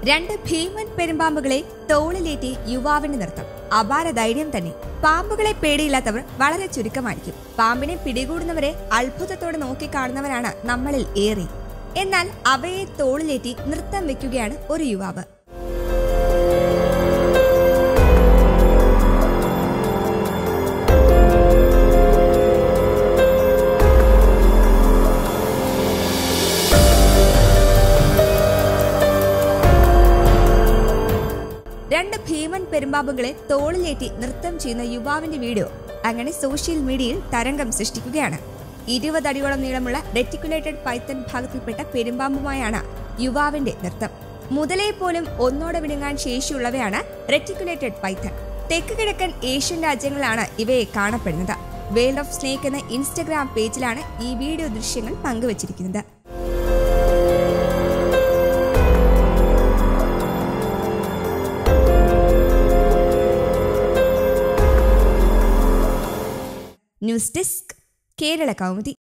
രണ്ട് ഭീമൻ പെരുമ്പാമ്പുകളെ തോളിലേറ്റി യുവാവിന് നൃത്തം അപാര ധൈര്യം തന്നെ പാമ്പുകളെ പേടിയില്ലാത്തവർ വളരെ ചുരുക്കമായിരിക്കും പാമ്പിനെ പിടികൂടുന്നവരെ അത്ഭുതത്തോടെ നോക്കിക്കാണുന്നവരാണ് നമ്മളിൽ ഏറെ എന്നാൽ അവയെ തോളിലേറ്റി നൃത്തം വെക്കുകയാണ് ഒരു യുവാവ് രണ്ട് ഭീമൻ പെരുമ്പാമ്പുകളെ തോളിലേറ്റി നൃത്തം ചെയ്യുന്ന യുവാവിന്റെ വീഡിയോ അങ്ങനെ സോഷ്യൽ മീഡിയയിൽ തരംഗം സൃഷ്ടിക്കുകയാണ് ഇരുപത് അടിയോളം നീളമുള്ള റെറ്റിക്കുലേറ്റഡ് പൈത്തൺ ഭാഗത്തിൽപ്പെട്ട പെരുമ്പാമ്പുമായാണ് യുവാവിന്റെ നൃത്തം മുതലേ പോലും ഒന്നോടെ വിഴുങ്ങാൻ ശേഷിയുള്ളവയാണ് റെറ്റിക്കുലേറ്റഡ് പൈത്തൺ തെക്ക് കിഴക്കൻ ഏഷ്യൻ രാജ്യങ്ങളിലാണ് ഇവയെ കാണപ്പെടുന്നത് വേൾഡ് ഓഫ് സ്നേക്ക് എന്ന ഇൻസ്റ്റഗ്രാം പേജിലാണ് ഈ വീഡിയോ ദൃശ്യങ്ങൾ പങ്കുവച്ചിരിക്കുന്നത് ന്യൂസ് ഡെസ്ക് കേരള കൗമുദി